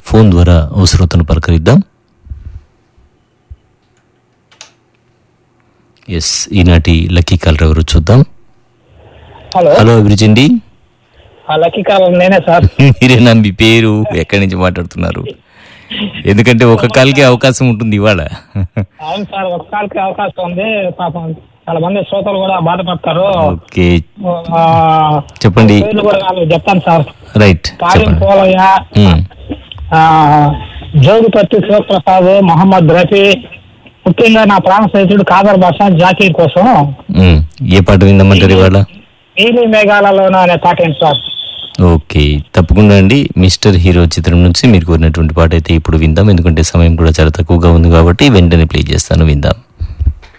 phone ద్వారా ఓ శ్రోతను పలకరిద్దాం ఎస్ ఈనాటి లక్కీ కాలర్ ఎవరు చూద్దాం హలో హలో అభిరుచి అండి ఆ లక్కీ కాలం నేనే సార్ మీరేనా మీ పేరు ఎక్కడి నుంచి మాట్లాడుతున్నారు ఎందుకంటే ఒక కాల్కే అవకాశం ఉంటుంది ఇవాళ అవును సార్ ఒక కాలకి అవకాశం ఉంది పాపం చాలా మంది శ్రోతలు కూడా బాధపడతారు ఓకే ఆ, చెప్పండి పేర్లు కూడా నాలుగు చెప్తాను సార్ రైట్ పాలిం చెప్పండి పోలయ్య ఉమ్, ఆ, జోగిపట్టి శివప్రసాద్ మొహమ్మద్ రఫీ ముఖ్యంగా నా ప్రాణ స్నేహితుడు కాదర్ భాష జాకీర్ కోసం ఉమ్, ఏ పాట విందామంటారు ఇవాళ నీలి మేఘాలలోన అనే పాట ఏంటి సార్ ఓకే తప్పకుండా అండి మిస్టర్ హీరో చిత్రం నుంచి మీరు కోరినటువంటి పాట అయితే ఇప్పుడు విందాం ఎందుకంటే సమయం కూడా చాలా తక్కువగా ఉంది కాబట్టి వెంటనే ప్లే చేస్తాను విందాం